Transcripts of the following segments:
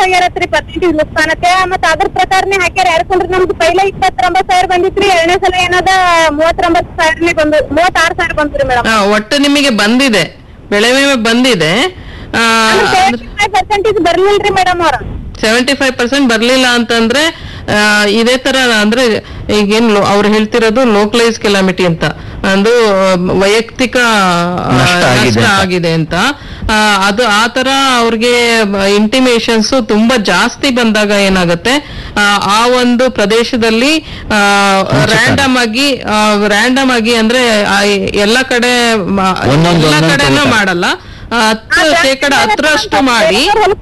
ಹೋಗ್ಯಾರತ್ರಿ percentage ನುಕ್ಸಾನತೆ ಮತ್ತ ಅದ್ರ ಪ್ರಕಾರನೇ ಹಾಕ್ಯಾರ ಯಾಕಂದ್ರೆ ನಮ್ದು ಪೈಲ ಇಪ್ಪತ್ತೊಂಬತ್ತು ಸಾವಿರ ಬಂದಿತ್ರಿ ಎರಡನೇ ಸಲ ಏನದ ಮೂವತ್ತೊಂಬತ್ತು ಸಾವಿರನೇ ಬಂದು ಮೂವತ್ತಾರು ಸಾವಿರ ಬಂತ್ರಿ ಮೇಡಮ್ ಆ, ಒಟ್ಟು ನಿಮಗೆ ಬಂದಿದೆ ಬೆಳೆ ವಿಮೆ ಬಂದಿದೆ ಪರ್ಸೆಂಟೇಜ್ ಬರ್ಲಿಲ್ರಿ ಮೇಡಮ್ ಅವ್ರ ಸೆವೆಂಟಿ ಫೈವ್ ಪರ್ಸೆಂಟ್ ಬರ್ಲಿಲ್ಲ ಅಂತಂದ್ರೆ ಆ, ಇದೇ ತರ ಅಂದ್ರೆ ಈಗೇನ್ ಅವ್ರು ಹೇಳ್ತಿರೋದು ಲೋಕಲೈಸ್ ಕೆಲಾಮಿಟಿ ಅಂತ ಒಂದು ಆ, ವೈಯಕ್ತಿಕ ಆ, ನಷ್ಟ ಆಗಿದೆ ನಷ್ಟ ಅಂತ. ಆಗಿದೆ ಅಂತ ಆ, ಅದು ಆ ತರ ಅವ್ರಿಗೆ ಇಂಟಿಮೇಷನ್ಸ್ ತುಂಬಾ ಜಾಸ್ತಿ ಬಂದಾಗ ಏನಾಗುತ್ತೆ ಆ, ಆ ಒಂದು ಪ್ರದೇಶದಲ್ಲಿ ರ್ಯಾಂಡಮ್ ಆಗಿ ರ್ಯಾಂಡಮ್ ಆಗಿ ಅಂದ್ರೆ ಆ, ಎಲ್ಲ ಕಡೆ ಮ- ಒಂದೊಂದು ಎಲ್ಲ ಒಂದೊಂದು ಕಡೆನೂ ತಗೋತಾರೆ. ಮಾಡಲ್ಲ ಆ, ಹತ್ತು ಶೇಕಡ ಹತ್ತರಷ್ಟು ಮಾಡಿ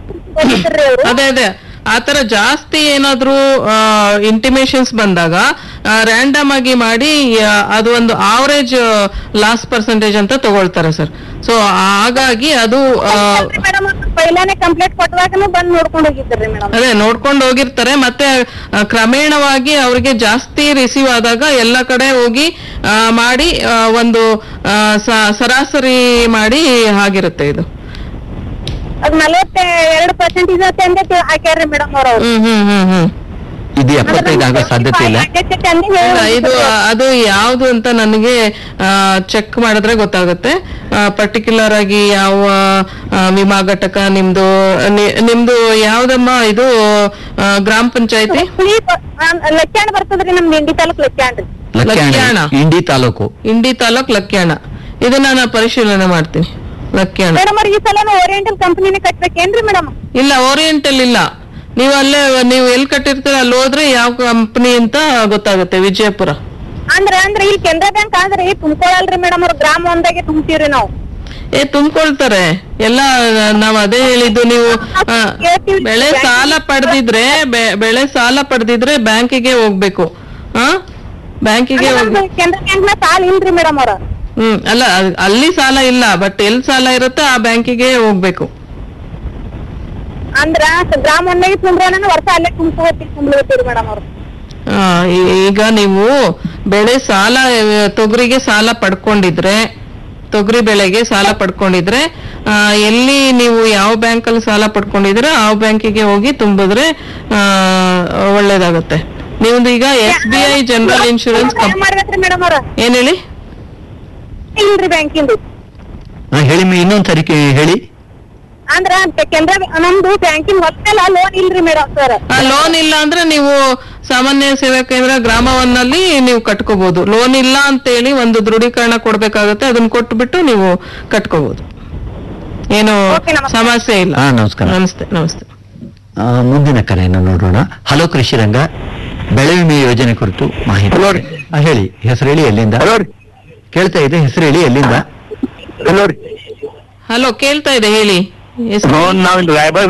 ಅದೇ ಅದೇ ಆತರ ಜಾಸ್ತಿ ಏನಾದ್ರೂ ಇಂಟಿಮೇಷನ್ಸ್ ಬಂದಾಗ ರ್ಯಾಂಡಮ್ ಆಗಿ ಮಾಡಿ ಆ, ಅದು ಒಂದು ಆವರೇಜ್ ಲಾಸ್ ಪರ್ಸೆಂಟೇಜ್ ಅಂತ ತಗೊಳ್ತಾರೆ ಸರ್ ಸೊ ಹಾಗಾಗಿ ಅದು ಆ, ಮೇಡಮ್ ಪೈಲಾನೆ ಕಂಪ್ಲೇಂಟ್ ಕೊಟ್ಟವಾಗನು ಬಂದ್ ನೋಡ್ಕೊಂಡು ಹೋಗಿದ್ರಿ ಮೇಡಮ್ ಅದೇ ನೋಡ್ಕೊಂಡು ಹೋಗಿರ್ತಾರೆ ಮತ್ತೆ ಆ, ಕ್ರಮೇಣವಾಗಿ ಅವ್ರಿಗೆ ಜಾಸ್ತಿ ರಿಸೀವ್ ಆದಾಗ ಎಲ್ಲ ಕಡೆ ಹೋಗಿ ಆ, ಮಾಡಿ ಆ, ಒಂದು ಆ, ಸ- ಸರಾಸರಿ ಮಾಡಿ ಆಗಿರುತ್ತೆ ಇದು ಅದ್ ನಲವತ್ತ ಎರಡು ಪರ್ಸೆಂಟೇಜ್ ಅಂತ ಹಾಕ್ಯಾರ್ರಿ ಮೇಡಮ್ ಅವ್ರ ಹ್ಮ್ ಹ್ಮ್ ಹ್ಮ್ ಹ್ಮ್ ಇದು ಎಪ್ಪತ್ತೈದು ಆಗೋ ಸಾಧ್ಯತೆ ಇಲ್ಲ ಇಲ್ಲ, ಇದು ಅದು ಯಾವುದು ಅಂತ ನನಗೆ ಚೆಕ್ ಮಾಡಿದ್ರೆ ಗೊತ್ತಾಗುತ್ತೆ ಪರ್ಟಿಕ್ಯುಲರ್ ಆಗಿ ಯಾವ ಆ, ವಿಮಾ ಘಟಕ ನಿಮ್ದು ನಿ- ನಿಮ್ದು ಯಾವ್ದಮ್ಮ ಇದು ಆ, ಗ್ರಾಮ ಪಂಚಾಯತಿ ಲಕ್ಕ್ಯಾಣ ಬರ್ತದ್ರಿ ನಮ್ದು ಇಂಡಿ ತಾಲೂಕ್ ಲಕ್ಕ್ಯಾಣ ರೀ ಲಕ್ಯಾಣ ಲಕ್ಯಾಣ. ಇಂಡಿ ತಾಲೂಕು ಇಂಡಿ ತಾಲೂಕ್ ಲಕ್ಯಾಣ ಇದನ್ನ ನಾನು ಪರಿಶೀಲನೆ ಮಾಡ್ತೀನಿ ಲಕ್ಯಾಣ ಮೇಡಮ್ ಅವ್ರ ಈ ಸಲ ಓರಿಯೆಂಟಲ್ ಕಂಪನಿನೇ ಕಟ್ಬೇಕೇನ್ರಿ ಮೇಡಮ್ ಇಲ್ಲ ಓರಿಯೆಂಟಲ್ ಇಲ್ಲ ನೀವು ಅಲ್ಲೇ ನೀವು ಎಲ್ಲಿ ಕಟ್ಟಿರ್ತೀರ ಅಲ್ಲಿ ಹೋದ್ರೆ ಯಾವ ಕಂಪನಿ ಅಂತ ಗೊತ್ತಾಗುತ್ತೆ ವಿಜಯಪುರ ಅಂದ್ರ ಅಂದ್ರ ಇಲ್ಲಿ ಕೆನರಾ ಬ್ಯಾಂಕ್ ಆದ್ರೆ ತುಂಬ್ಕೊಳಲ್ರಿ ಮೇಡಮ್ ಅವ್ರ ಗ್ರಾಮ ಒಂದಾಗೆ ತುಂಬ್ತೀವ್ರಿ ನಾವು ಏ ತುಂಬಿಕೊಳ್ತಾರೆ ಎಲ್ಲ ನಾವ್ ಅದೇ ಹೇಳಿದ್ದು ನೀವು ಆ, ಬೆಳೆ ಸಾಲ ಪಡೆದಿದ್ರೆ ಬೆಳೆ ಸಾಲ ಪಡೆದಿದ್ರೆ ಬ್ಯಾಂಕಿಗೆ ಹೋಗ್ಬೇಕು ಹಾ ಬ್ಯಾಂಕಿಗೆ ಹೋಗ್ ಕೆನರಾ ಬ್ಯಾಂಕ್ ನ ಸಾಲ ಇಲ್ರಿ ಮೇಡಮ್ ಅವ್ರ ಹ್ಮ್ ಅಲ್ಲ ಅದ್- ಅಲ್ಲಿ ಸಾಲ ಇಲ್ಲ ಬಟ್ ಎಲ್ ಸಾಲ ಇರುತ್ತೆ ಆ ಬ್ಯಾಂಕಿಗೆ ಹೋಗ್ಬೇಕು ಅಂದ್ರ ಗ್ರಾಮ ಒಂದಾಗೆ ತುಂಬ್ರ ವರ್ಷ ಅಲ್ಲೇ ತುಂಬ್ಕೋತೀವಿ ತುಂಬ್ಲತ್ತೀರಿ ಮೇಡಮ್ ಅವ್ರು ಆ, ಈ- ಈಗ ನೀವು ಬೆಳೆ ಸಾಲ ಆ, ತೊಗರಿಗೆ ಸಾಲ ಪಡ್ಕೊಂಡಿದ್ರೆ ತೊಗರಿ ಬೆಳೆಗೆ ಸಾಲ ಪಡ್ಕೊಂಡಿದ್ರೆ ಆ, ಎಲ್ಲಿ ನೀವು ಯಾವ ಬ್ಯಾಂಕ್ ಅಲ್ಲಿ ಸಾಲ ಪಡ್ಕೊಂಡಿದ್ರೆ ಆ ಬ್ಯಾಂಕಿಗೆ ಹೋಗಿ ತುಂಬಿದ್ರೆ ಆ, ಒಳ್ಳೇದಾಗುತ್ತೆ ನಿಮ್ದು ಈಗ S B I general insurance ಏನ್ ಮಾಡ್ಬೇಕ್ರಿ ಮೇಡಮ್ ಅವ್ರ ಏನ್ ಹೇಳಿ ಇಲ್ರಿ ಬ್ಯಾಂಕಿಂದು ಹಾ, ಹೇಳಿ ಮಿ- ಇನ್ನೊಂದ್ ಸರಿ ಕೇ- ಹೇಳಿ ಅಂದ್ರ ಕೆನರಾ ನಮ್ದು ಬ್ಯಾಂಕಿಂಗ್ ಹೊತ್ತಲ್ಲ ಲೋನ್ ಇಲ್ರಿ ಮೇಡಮ್ ಸರ್ ಲೋನ್ ಇಲ್ಲ ಅಂದ್ರೆ ನೀವು ಸಾಮಾನ್ಯ ಸೇವಾ ಕೇಂದ್ರ ಗ್ರಾಮವನ್ನಲ್ಲಿ ನೀವು ಕಟ್ಕೋಬಹುದು ಲೋನ್ ಇಲ್ಲ ಅಂತೇಳಿ ಒಂದು ದೃಢೀಕರಣ ಕೊಡ್ಬೇಕಾಗತ್ತೆ ಅದನ್ನ ಕೊಟ್ಬಿಟ್ಟು ನೀವು ಕಟ್ಕೋಬಹುದು ಏನು Okay, ನಮಸ್ಕಾರ. ಸಮಸ್ಯೆ ಇಲ್ಲ ಹಾ, ನಮಸ್ಕಾರ. ನಮಸ್ತೆ ನಮಸ್ತೆ ಆ, ಮುಂದಿನ ಕರೆಯನ್ನು ನೋಡೋಣ ಹಲೋ ಕೃಷಿ ರಂಗ ಬೆಳೆ ವಿಮೆ ಯೋಜನೆ ಕುರಿತು ಮಾಹಿತಿ ಹಲೋ ರೀ. ಆ, ಹೇಳಿ ಹೆಸರು ಹೇಳಿ ಎಲ್ಲಿಂದ ಹಲೋ ರೀ ಕೇಳ್ತಾ ಇದೆ ಹೆಸರು ಹೇಳಿ ಎಲ್ಲಿಂದ ಹಲೋ ರೀ ಹಲೋ ಕೇಳ್ತಾ ಇದೆ ಹೇಳಿ ಎಷ್ಟು ಹ್ಞೂ ನಾವಿಲ್ಲಿ ರಾಯಬಾಗ್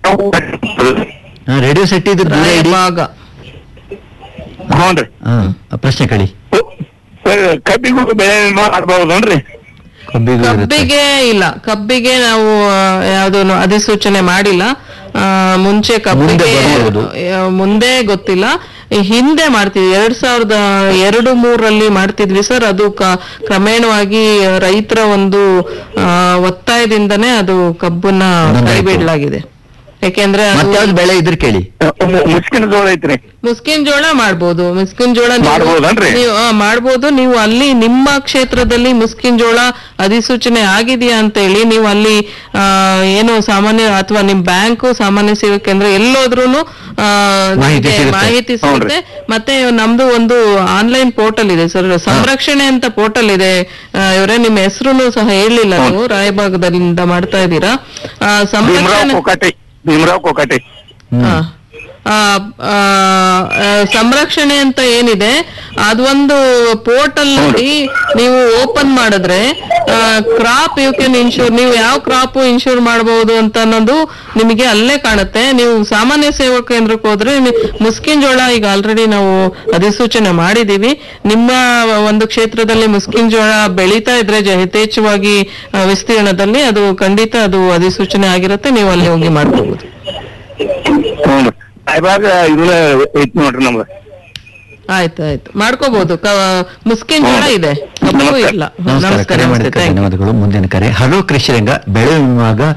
ಆ, ರೇಡಿಯೋ ಸೆಟ್ ಇದ್ರೆ ದೂರ ಇಡಿ ಭಾಗ ಹ್ಞೂ ರೀ ಆ, ಪ್ರಶ್ನೆ ಕಳಿ ಕಬ್ಬಿಗೂ ಬೆಳೆ ವಿಮೆ ಮಾಡ್ಬಹುದನ್ರಿ ಕಬ್ಬಿಗೂ ಇರುತ್ತೆ. ಕಬ್ಬಿಗೆ ಇಲ್ಲ ಕಬ್ಬಿಗೆ ನಾವು ಆ, ಯಾವ್ದೂನು ಅಧಿಸೂಚನೆ ಮಾಡಿಲ್ಲ ಆ, ಮುಂಚೆ ಕಬ್ಬಿಗೆ ಬರ್ಬೋದು. ಆ, ಮುಂದೆ ಗೊತ್ತಿಲ್ಲ ಈ ಹಿಂದೆ ಮಾಡ್ತಿದ್ವಿ ಎರಡ್ ಸಾವಿರದ ಎರಡು ಮೂರರಲ್ಲಿ ಮಾಡ್ತಿದ್ವಿ ಸರ್ ಅದು ಕ- ಕ್ರಮೇಣವಾಗಿ ರೈತರ ಒಂದು ಆ, ಒತ್ತಾಯದಿಂದನೇ ಅದು ಕಬ್ಬನ್ನ ಬಂದಾಯ್ತು. ಕೈಬಿಡ್ಲಾಗಿದೆ ಯಾಕೆಂದ್ರೆ ಅದು ಮತ್ಯಾವ್ದು ಬೆಳೆ ಇದ್ರೆ ಕೇಳಿ ಮುಸ್ಕಿನ ಜೋಳ ಐತ್ರಿ ಮುಸ್ಕಿನ್ ಜೋಳ ಮಾಡ್ಬೋದು ಮುಸ್ಕಿನ್ ಜೋಳ ನೀವು- ಮಾಡ್ಬೋದನ್ರಿ? ನೀವು ಆ, ಮಾಡ್ಬೋದು ನೀವು ಅಲ್ಲಿ ನಿಮ್ಮ ಕ್ಷೇತ್ರದಲ್ಲಿ ಮುಸ್ಕಿನ್ ಜೋಳ ಅಧಿಸೂಚನೆ ಆಗಿದೆಯಾ ಅಂತ ಹೇಳಿ ನೀವು ಅಲ್ಲಿ ಆ, ಏನು ಸಾಮಾನ್ಯ ಅಥವಾ ನಿಮ್ ಬ್ಯಾಂಕು ಸಾಮಾನ್ಯ ಸೇವಾ ಕೇಂದ್ರ ಎಲ್ಲೋದ್ರೂನು ಆ, ಮಾಹಿತಿ ನಿಮ್ಗೆ ಸಿಗುತ್ತೆ. ಮಾಹಿತಿ ಸಿಗುತ್ತೆ ಮತ್ತೆ ನಮ್ದು ಒಂದು ಆನ್ಲೈನ್ ಪೋರ್ಟಲ್ ಇದೆ ಸರ್ ಸಂರಕ್ಷಣೆ ಅಂತ ಪೋರ್ಟಲ್ ಇದೆ ಆ, ಇವರೇ ನಿಮ್ಮ ಹೆಸರು ಸಹ ಹೇಳಿಲ್ಲ ನೀವು ರಾಯಭಾಗದಿಂದ ಮಾಡ್ತಾ ಇದ್ದೀರಾ ಆ, ಭೀಮರಾವ್ ಸಂರಕ್ಷಣೆ ಕೊಕಾಟಿ ಭೀಮರಾವ್ ಕೊಕಾಟಿ ಹ್ಮ್. ಆ, ಆ, ಆ, ಆ, ಸಂರಕ್ಷಣೆ ಅಂತ ಏನಿದೆ ಅದೊಂದು ಪೋರ್ಟಲ್ ನಲ್ಲಿ ನೀವು ಓಪನ್ ಮಾಡಿದ್ರೆ ಕ್ರಾಪ್ ಯು ಕ್ಯಾನ್ ಇನ್ಶೂರ್ ನೀವು ಯಾವ ಕ್ರಾಪ್ ಇನ್ಶೂರ್ ಮಾಡಬಹುದು ಅಂತ ಅನ್ನೋದು ನಿಮಗೆ ಅಲ್ಲೇ ಕಾಣುತ್ತೆ ನೀವು ಸಾಮಾನ್ಯ ಸೇವಾ ಕೇಂದ್ರಕ್ಕೆ ಹೋದ್ರೆ ನಿ- ಮುಸ್ಕಿನ್ ಜೋಳ ಈಗ ಆಲ್ರೆಡಿ ನಾವು ಅಧಿಸೂಚನೆ ಮಾಡಿದೀವಿ ನಿಮ್ಮ ಒಂದು ಕ್ಷೇತ್ರದಲ್ಲಿ ಮುಸ್ಕಿನ್ ಜೋಳ ಬೆಳೀತಾ ಇದ್ರೆ ಜ- ಯಥೇಚ್ಛವಾಗಿ ಆ, ವಿಸ್ತೀರ್ಣದಲ್ಲಿ ಅದು ಖಂಡಿತ ಅದು ಅಧಿಸೂಚನೆ ಆಗಿರುತ್ತೆ ನೀವು ಅಲ್ಲಿ ಹೋಗಿ ಮಾಡ್ಕೋಬಹುದು ಹ್ಞೂ ರೀ ರಾಯಬಾಗ್ ಇದನ್ನ ಐತಿ ನೋಡ್ರಿ ನಮ್ದು ಆಯ್ತು ಆಯ್ತು ಮಾಡ್ಕೋಬಹುದು ಮುಸ್ಕಿನ್ ಜೋಳ ಇದೆ ಕಬ್ಬು ನಮಸ್ಕಾರ. ಇಲ್ಲ ನಮಸ್ಕಾರ ನಮಸ್ಕಾರ ಕರೆ ನಮಸ್ತೆ ಮಾಡಿದ್ದಕ್ಕೆ ಥ್ಯಾಂಕ್ ಯು ಧನ್ಯವಾದಗಳು ಮುಂದಿನ ಕರೆ ಹಲೋ ಕೃಷಿ ರಂಗ ಬೆಳೆ ವಿಭಾಗ